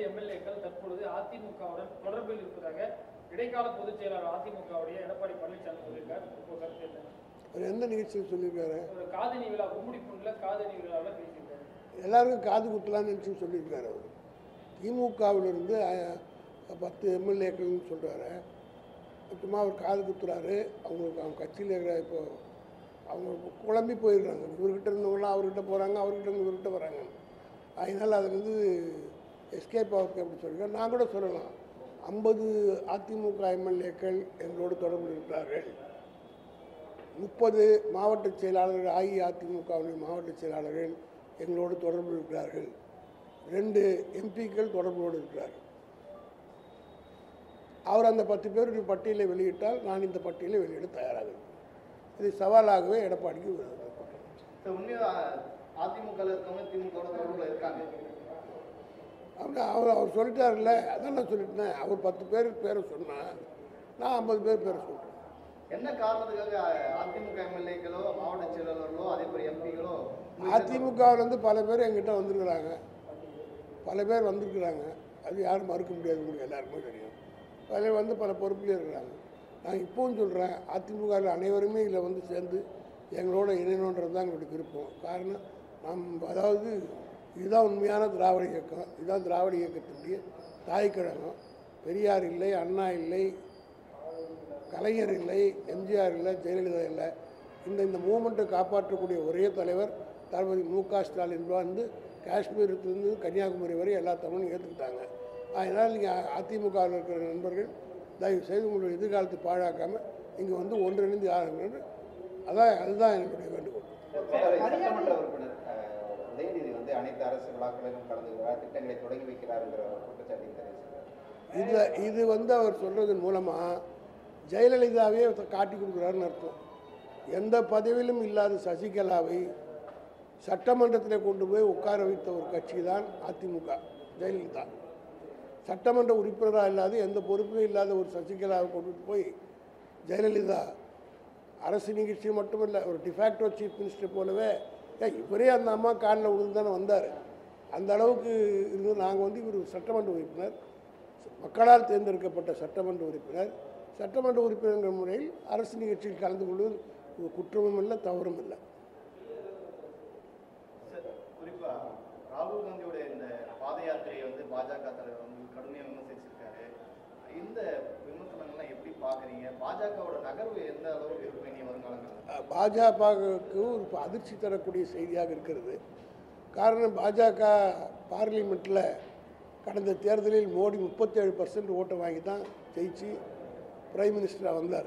எம்எல்ஏக்கள் தற்பொழுது அதிமுகவுடன் தொடர்பில் இருப்பதாக இடைக்கால பொதுச் செயலாளர் அதிமுகவுடைய எடப்பாடி பழனிசாமி சொல்லியிருக்கார் இப்போ கருத்து என்ன அவர் எந்த நிகழ்ச்சியில் சொல்லியிருக்காரு ஒரு காதணி விழா கும்முடிப்பூண்டில் காதணி விழாவில் பேசியிருக்காரு எல்லாருக்கும் காது குத்தலான்னு நினச்சி சொல்லியிருக்காரு அவர் திமுகவிலிருந்து பத்து எம்எல்ஏக்கள்னு சொல்கிறாரு சும்மா அவர் காது குத்துறாரு அவங்களுக்கு அவங்க கட்சியில் இருக்கிற இப்போ அவங்க குழம்பி போயிருக்காங்க இவர்கிட்ட இருந்தவங்களாம் அவர்கிட்ட போகிறாங்க அவர்கிட்ட இருந்து இவர்கிட்ட வராங்க அதனால் அதுலேருந்து எஸ்கேப் ஆகிறதுக்கு அப்படி சொல்லியிருக்காரு நான் கூட சொல்லலாம் ஐம்பது அதிமுக எம்எல்ஏக்கள் எங்களோடு தொடர்பில் இருக்கிறார்கள் முப்பது மாவட்ட செயலாளர்கள் அஇஅதிமுகவினுடைய மாவட்ட செயலாளர்கள் எங்களோடு தொடர்பில் இருக்கிறார்கள் ரெண்டு எம்பிக்கள் தொடர்போடு இருக்கிறார்கள் அவர் அந்த பத்து பேருடைய பட்டியலை வெளியிட்டால் நான் இந்த பட்டியலை வெளியிட தயாராக இருக்கிறேன் இது சவாலாகவே எடப்பாடிக்கு விடுக்கப்பட்டது. சார் உண்மையா அதிமுக இருக்கவங்க திமுக தொடர்புல இருக்காங்க அவர் அவர் அவர் சொல்லிட்டார்ல அதான் நான் சொல்லிட்டேன் அவர் பத்து பேர் பேரை சொன்னேன் நான் ஐம்பது பேர் பேரை சொல்கிறேன் என்ன காரணத்துக்காக அதிமுக எம்எல்ஏக்களோ மாவட்ட செயலாளர்களோ அதே மாதிரி எம்பிகளோ அதிமுகவிலேருந்து பல பேர் எங்கிட்ட வந்திருக்கிறாங்க பல பேர் வந்திருக்கிறாங்க அது யாரும் மறுக்க முடியாது உங்களுக்கு எல்லாருக்குமே தெரியும் பல பேர் வந்து பல பொறுப்புலேயே இருக்கிறாங்க நான் இப்போவும் சொல்கிறேன் அதிமுக ல அனைவருமே இதில் வந்து சேர்ந்து எங்களோட இணையணுன்றது தான் எங்களுடைய விருப்பம் காரணம் நம் அதாவது இதுதான் உண்மையான திராவிட இயக்கம் இதுதான் திராவிட இயக்கத்தினுடைய தாய்க்கழகம் பெரியார் இல்லை அண்ணா இல்லை கலைஞர் இல்லை எம்ஜிஆர் இல்லை ஜெயலலிதா இல்லை இந்த இந்த மூமெண்ட்டை காப்பாற்றக்கூடிய ஒரே தலைவர் தளபதி மு க ஸ்டாலின் வந்து காஷ்மீரத்துலேருந்து கன்னியாகுமரி வரை எல்லா தமிழும் ஏற்றுக்கிட்டாங்க அதனால் நீங்கள் அதிமுகவில் இருக்கிற நண்பர்கள் தயவு செய்து உங்களுடைய எதிர்காலத்தை பாழாக்காமல் இங்கே வந்து ஒன்றிணைந்து ஆகுங்கள் அதான் அதுதான் என்னுடைய வேண்டுகோள் சட்டமன்ற உறுப்பினர் அஹ், உதயநிதி வந்து அனைத்து அரசு விழாக்களிலும் கலந்து கொள்கிறார் திட்டங்களை தொடங்கி வைக்கிறார் என்ற குற்றச்சாட்டையும் தெரிவிச்சிருக்கார் இதில் இது வந்து அவர் சொல்கிறதன் மூலமாக ஜெயலலிதாவே காட்டி கொடுக்குறாருன்னு அர்த்தம் எந்த பதவியிலும் இல்லாத சசிகலாவை சட்டமன்றத்தில் கொண்டு போய் உட்கார வைத்த ஒரு கட்சி தான் அதிமுக ஜெயலலிதா சட்டமன்ற உறுப்பினராக இல்லாத எந்த பொறுப்பிலும் இல்லாத ஒரு சசிகலாவை கொண்டுட்டு போய் ஜெயலலிதா அரசு நிகழ்ச்சி மட்டுமில்லை ஒரு டிஃபேக்டோ சீஃப் மினிஸ்டர் போலவே ஏய், இவரே அந்த அம்மா காலில் விழுந்து தானே வந்தார் அந்த அளவுக்கு இருந்து நாங்கள் வந்து இவர் சட்டமன்ற உறுப்பினர் மக்களால் தேர்ந்தெடுக்கப்பட்ட சட்டமன்ற உறுப்பினர் சட்டமன்ற உறுப்பினர்கள் முறையில் அரசு நிகழ்ச்சியில் கலந்து கொள்வது ஒரு குற்றமும் இல்லை தவறும் இல்லை சார், குறிப்பா ராகுல் காந்தியோட இந்த பாத யாத்திரையை வந்து பாஜக தலைவர் வந்து கடுமையாக விமர்சிச்சிருக்காரு இந்த விமர்சனங்கள்லாம் எப்படி பாக்குறீங்க பாஜகவோட நகர்வு எந்த அளவுக்கு இருக்கும் இனி வருங்காலங்களில் பாஜகவுக்கு ஒரு அதிர்ச்சி தரக்கூடிய செய்தியாக இருக்கிறது காரணம் பாஜக பார்லிமெண்ட்டில் கடந்த தேர்தலில் மோடி முப்பத்தேழு பர்சன்ட் ஓட்டை வாங்கி தான் ஜெயிச்சு பிரைம் மினிஸ்டராக வந்தார்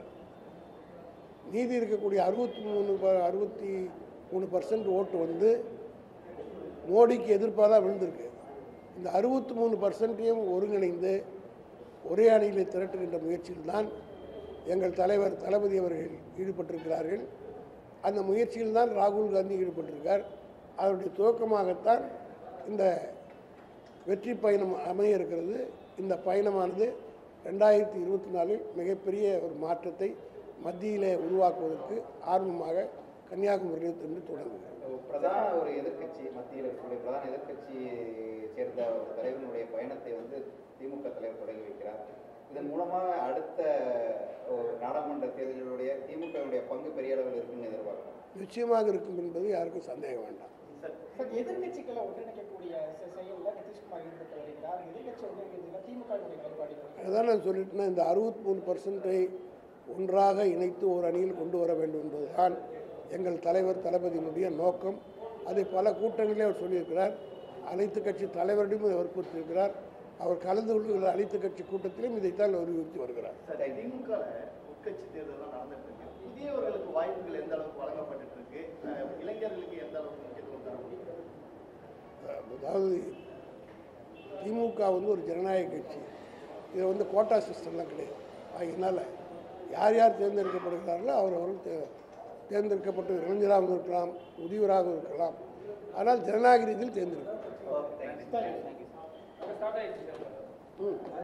மீதி இருக்கக்கூடிய அறுபத்தி மூணு அறுபத்தி மூணு பர்சன்ட் ஓட்டு வந்து மோடிக்கு எதிர்ப்பாக தான் விழுந்திருக்கு இந்த அறுபத்தி மூணு பர்சன்ட்டையும் ஒருங்கிணைந்து ஒரே அணியில் திரட்டுகின்ற முயற்சியில் தான் எங்கள் தலைவர் தளபதி அவர்கள் ஈடுபட்டிருக்கிறார்கள் அந்த முயற்சியில் தான் ராகுல் காந்தி ஈடுபட்டிருக்கார் அதனுடைய துவக்கமாகத்தான் இந்த வெற்றி பயணம் அமைய இருக்கிறது இந்த பயணமானது ரெண்டாயிரத்தி இருபத்தி நாலில் மிகப்பெரிய ஒரு மாற்றத்தை மத்தியிலே உருவாக்குவதற்கு ஆர்வமாக கன்னியாகுமரியிலிருந்து தொடங்குகிறது ஒரு பிரதான ஒரு எதிர்க்கட்சி மத்தியில் இருக்கக்கூடிய பிரதான எதிர்க்கட்சி சேர்ந்த ஒரு தலைவனுடைய பயணத்தை வந்து திமுக தலைவர் தொடங்கி வைக்கிறார் இதன் மூலமாக அடுத்த ஒரு நாடாளுமன்ற தேர்தலுடைய திமுகவுடைய பங்கு பெரிய அளவில் இருக்குன்னு எதிர்பார்க்கலாம் நிச்சயமாக இருக்கும் என்பது யாருக்கும் சந்தேகம் வேண்டாம் சார் சார் எதிர்கட்சிகளை ஒன்றிணைக்கக்கூடிய செ- செயல்ல நிதிஷ்குமார் ஈடுபட்டு வருகிறார் எதிர்கட்சி ஒன்றிணைக்கிறதுல திமுகவுடைய நிலைப்பாடு எப்படி? அதான் நான் சொல்லிட்டேன்னா இந்த அறுபத்தி மூணு பர்சன்ட்டை ஒன்றாக இணைத்து ஒரு அணியில் கொண்டு வர வேண்டும் என்பதுதான் எங்கள் தலைவர் தளபதியினுடைய நோக்கம் அதை பல கூட்டங்களிலே அவர் சொல்லியிருக்கிறார் அனைத்து கட்சி தலைவரிடமும் இதை வற்புறுத்தியிருக்கிறார் அவர் கலந்து கொள்கிற அனைத்து கட்சி கூட்டத்திலும் இதைத்தான் வலியுறுத்தி வருகிறார் சார் திமுக உட்கட்சி தேர்தலாம் நடந்துட்டு இருக்கு புதியவர்களுக்கு வாய்ப்புகள் எந்த அளவுக்கு வழங்கப்பட்டு இருக்கு அஹ், இளைஞர்களுக்கு எந்த அளவுக்கு முக்கியத்துவம் தர முடியும் அதாவது திமுக வந்து ஒரு ஜனநாயக கட்சி இது வந்து கோட்டா சிஸ்டம்லாம் கிடையாது அதனால் யார் யார் தேர்ந்தெடுக்கப்படுகிறார்களோ அவர் அவர்கள் தே தேர்ந்தெடுக்கப்பட்ட இளைஞராகவும் இருக்கலாம் முதியவராகவும் இருக்கலாம் ஆனால் ஜனநாயக ரீதியில் தேர்ந்தெடுக்கப்பட்டது ஸ்டார்ட் ஆயிடுச்சு ம்